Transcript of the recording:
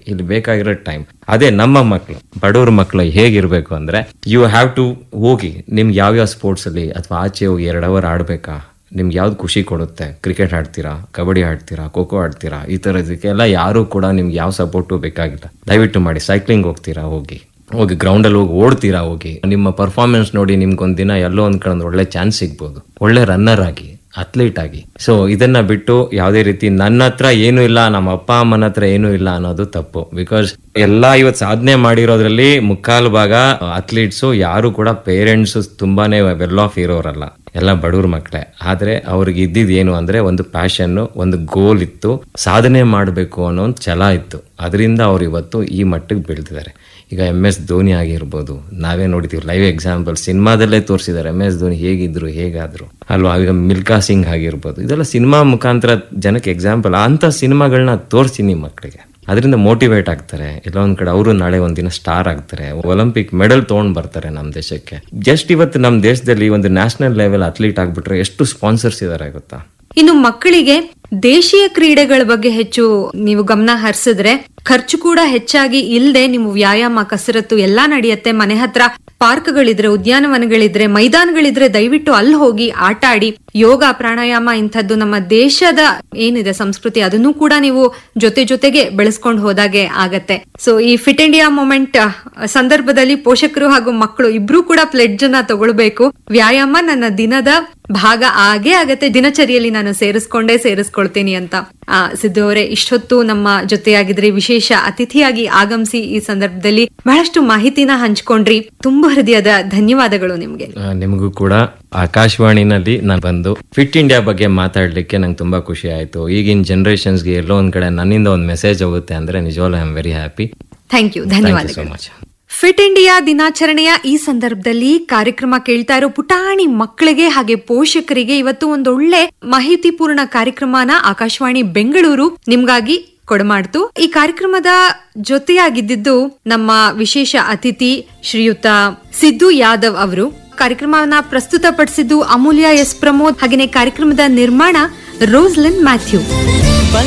ಇಲ್ಲಿ ಬೇಕಾಗಿರೋ ಟೈಮ್ ಅದೇ ನಮ್ಮ ಮಕ್ಕಳು ಬಡವ್ರ ಮಕ್ಕಳು ಹೇಗಿರ್ಬೇಕು ಅಂದ್ರೆ ಯು ಹ್ಯಾವ್ ಟು ಹೋಗಿ ನಿಮ್ಗೆ ಯಾವ್ಯಾವ ಸ್ಪೋರ್ಟ್ಸ್ ಅಲ್ಲಿ ಅಥವಾ ಆಚೆ ಹೋಗಿ ಎರಡು ಅವರ್ ಆಡ್ಬೇಕಾ ನಿಮ್ಗೆ ಯಾವ್ದು ಖುಷಿ ಕೊಡುತ್ತೆ ಕ್ರಿಕೆಟ್ ಆಡ್ತೀರಾ ಕಬಡ್ಡಿ ಆಡ್ತೀರಾ ಖೋ ಖೋ ಆಡ್ತೀರಾ ಈ ಥರದಕ್ಕೆಲ್ಲ ಯಾರು ಕೂಡ ನಿಮ್ಗೆ ಯಾವ ಸಪೋರ್ಟು ಬೇಕಾಗಿಲ್ಲ ದಯವಿಟ್ಟು ಮಾಡಿ ಸೈಕ್ಲಿಂಗ್ ಹೋಗ್ತೀರಾ ಹೋಗಿ ಹೋಗಿ ಗ್ರೌಂಡಲ್ಲಿ ಹೋಗಿ ಓಡ್ತೀರಾ ಹೋಗಿ ನಿಮ್ಮ ಪರ್ಫಾರ್ಮೆನ್ಸ್ ನೋಡಿ ನಿಮ್ಗೊಂದ್ ದಿನ ಎಲ್ಲೋ ಒಂದ್ ಕಡೆ ಒಂದು ಒಳ್ಳೆ ಚಾನ್ಸ್ ಸಿಗ್ಬೋದು ಒಳ್ಳೆ ರನ್ನರ್ ಆಗಿ ಅಥ್ಲೀಟ್ ಆಗಿ ಸೊ ಇದನ್ನ ಬಿಟ್ಟು ಯಾವುದೇ ರೀತಿ ನನ್ನ ಹತ್ರ ಏನು ಇಲ್ಲ ನಮ್ಮ ಅಪ್ಪ ಅಮ್ಮನ ಹತ್ರ ಏನು ಇಲ್ಲ ಅನ್ನೋದು ತಪ್ಪು ಬಿಕಾಸ್ ಎಲ್ಲಾ ಇವತ್ತು ಸಾಧನೆ ಮಾಡಿರೋದ್ರಲ್ಲಿ ಮುಕ್ಕಾಲು ಭಾಗ ಅಥ್ಲೀಟ್ಸು ಯಾರು ಕೂಡ ಪೇರೆಂಟ್ಸ್ ತುಂಬಾನೇ ವೆಲ್ ಆಫ್ ಇರೋರಲ್ಲ ಎಲ್ಲ ಬಡವ್ರ ಮಕ್ಕಳೇ ಆದ್ರೆ ಅವ್ರಿಗೆ ಇದ್ದಿದ್ ಏನು ಅಂದ್ರೆ ಒಂದು ಪ್ಯಾಷನ್ ಒಂದು ಗೋಲ್ ಇತ್ತು ಸಾಧನೆ ಮಾಡಬೇಕು ಅನ್ನೋ ಒಂದು ಛಲ ಇತ್ತು ಅದರಿಂದ ಅವ್ರು ಇವತ್ತು ಈ ಮಟ್ಟಕ್ಕೆ ಬೆಳೆದಿದ್ದಾರೆ ಈಗ ಎಂ ಎಸ್ ಧೋನಿ ಆಗಿರ್ಬೋದು ನಾವೇ ನೋಡಿದೀವಿ ಲೈವ್ ಎಕ್ಸಾಂಪಲ್ ಸಿನಿಮಾದಲ್ಲೇ ತೋರಿಸಿದ್ದಾರೆ ಎಂ ಎಸ್ ಧೋನಿ ಹೇಗಿದ್ರು ಹೇಗಾದ್ರು ಅಲ್ವಾ ಈಗ ಮಿಲ್ಕಾ ಸಿಂಗ್ ಆಗಿರ್ಬೋದು ಇದೆಲ್ಲ ಸಿನಿಮಾ ಮುಖಾಂತರ ಜನಕ್ಕೆ ಎಕ್ಸಾಂಪಲ್ ಅಂತ ಸಿನಿಮಾಗಳನ್ನ ತೋರಿಸಿ ನಿಮ್ಮ ಮಕ್ಕಳಿಗೆ ಅದರಿಂದ ಮೋಟಿವೇಟ್ ಆಗ್ತಾರೆ ಎಲ್ಲ ಒಂದ್ ಕಡೆ ಅವರು ನಾಳೆ ಒಂದಿನ ಸ್ಟಾರ್ ಆಗ್ತಾರೆ ಒಲಿಂಪಿಕ್ ಮೆಡಲ್ ತಗೊಂಡ್ ಬರ್ತಾರೆ ನಮ್ಮ ದೇಶಕ್ಕೆ ಜಸ್ಟ್ ಇವತ್ತು ನಮ್ಮ ದೇಶದಲ್ಲಿ ಒಂದು ನ್ಯಾಷನಲ್ ಲೆವೆಲ್ ಅಥ್ಲೀಟ್ ಆಗ್ಬಿಟ್ರೆ ಎಷ್ಟು ಸ್ಪಾನ್ಸರ್ಸ್ ಇದಾರೆ ಗೊತ್ತಾ ಇನ್ನು ಮಕ್ಕಳಿಗೆ ದೇಶೀಯ ಕ್ರೀಡೆಗಳ ಬಗ್ಗೆ ಹೆಚ್ಚು ನೀವು ಗಮನ ಹರಿಸಿದ್ರೆ ಖರ್ಚು ಕೂಡ ಹೆಚ್ಚಾಗಿ ಇಲ್ಲದೆ ನೀವು ವ್ಯಾಯಾಮ ಕಸರತ್ತು ಎಲ್ಲಾ ನಡೆಯುತ್ತೆ ಮನೆ ಹತ್ರ ಪಾರ್ಕ್ಗಳಿದ್ರೆ ಉದ್ಯಾನವನಗಳಿದ್ರೆ ಮೈದಾನಗಳಿದ್ರೆ ದಯವಿಟ್ಟು ಅಲ್ಲಿ ಹೋಗಿ ಆಟ ಆಡಿ ಯೋಗ ಪ್ರಾಣಾಯಾಮ ಇಂಥದ್ದು ನಮ್ಮ ದೇಶದ ಏನಿದೆ ಸಂಸ್ಕೃತಿ ಅದನ್ನು ಕೂಡ ನೀವು ಜೊತೆ ಜೊತೆಗೆ ಬೆಳೆಸ್ಕೊಂಡು ಹೋದಾಗೆ ಆಗತ್ತೆ ಸೊ ಈ ಫಿಟ್ ಇಂಡಿಯಾ ಮೂಮೆಂಟ್ ಸಂದರ್ಭದಲ್ಲಿ ಪೋಷಕರು ಹಾಗೂ ಮಕ್ಕಳು ಇಬ್ರು ಕೂಡ ಪ್ಲೆಡ್ಜ್ ಅನ್ನ ತಗೊಳ್ಬೇಕು ವ್ಯಾಯಾಮ ನನ್ನ ದಿನದ ಭಾಗ ಆಗೇ ಆಗತ್ತೆ ದಿನಚರಿಯಲ್ಲಿ ನಾನು ಸೇರಿಸ್ಕೊಂಡೇ ಸೇರಿಸ್ಕೊಳ್ತೀನಿ ಅಂತ ಆ, ಸಿದ್ದು ಅವರೇ ಇಷ್ಟೊತ್ತು ನಮ್ಮ ಜೊತೆಯಾಗಿದ್ರಿ ವಿಶೇಷ ಅತಿಥಿಯಾಗಿ ಆಗಮಿಸಿ ಈ ಸಂದರ್ಭದಲ್ಲಿ ಬಹಳಷ್ಟು ಮಾಹಿತಿನ ಹಂಚ್ಕೊಂಡ್ರಿ ತುಂಬಾ ಹೃದಯದ ಧನ್ಯವಾದಗಳು ನಿಮ್ಗೆ ಆ, ನಿಮಗೂ ಕೂಡ ಆಕಾಶವಾಣಿನಲ್ಲಿ ನಾನು ಬಂದು ಫಿಟ್ ಇಂಡಿಯಾ ಬಗ್ಗೆ ಮಾತಾಡ್ಲಿಕ್ಕೆ ನಂಗೆ ತುಂಬಾ ಖುಷಿ ಆಯ್ತು ಈಗಿನ ಜನರೇಷನ್ಸ್ಗೆ ಎಲ್ಲೋ ಒಂದ್ ಕಡೆ ನನ್ನಿಂದ ಒಂದು ಮೆಸೇಜ್ ಹೋಗುತ್ತೆ ಅಂದ್ರೆ ನಿಜವಾಗ್ಲೂ I am very happy thank you thank you ಧನ್ಯವಾದಗಳು ಸೊ ಮಚ್ ಫಿಟ್ ಇಂಡಿಯಾ ದಿನಾಚರಣೆಯ ಈ ಸಂದರ್ಭದಲ್ಲಿ ಕಾರ್ಯಕ್ರಮ ಕೇಳ್ತಾ ಇರೋ ಪುಟಾಣಿ ಮಕ್ಕಳಿಗೆ ಹಾಗೆ ಪೋಷಕರಿಗೆ ಇವತ್ತು ಒಂದೊಳ್ಳೆ ಮಾಹಿತಿಪೂರ್ಣ ಕಾರ್ಯಕ್ರಮನ ಆಕಾಶವಾಣಿ ಬೆಂಗಳೂರು ನಿಮ್ಗಾಗಿ ಕೊಡಮಾಡ್ತು ಈ ಕಾರ್ಯಕ್ರಮದ ಜೊತೆಯಾಗಿದ್ದು ನಮ್ಮ ವಿಶೇಷ ಅತಿಥಿ ಶ್ರೀಯುತ ಸಿದ್ದು ಯಾದವ್ ಅವರು ಕಾರ್ಯಕ್ರಮವನ್ನ ಪ್ರಸ್ತುತಪಡಿಸಿದ್ದು ಅಮೂಲ್ಯ ಎಸ್ ಪ್ರಮೋದ್ ಹಾಗೆಯೇ ಕಾರ್ಯಕ್ರಮದ ನಿರ್ಮಾಣ ರೋಸ್ಲಿನ್ ಮ್ಯಾಥ್ಯೂ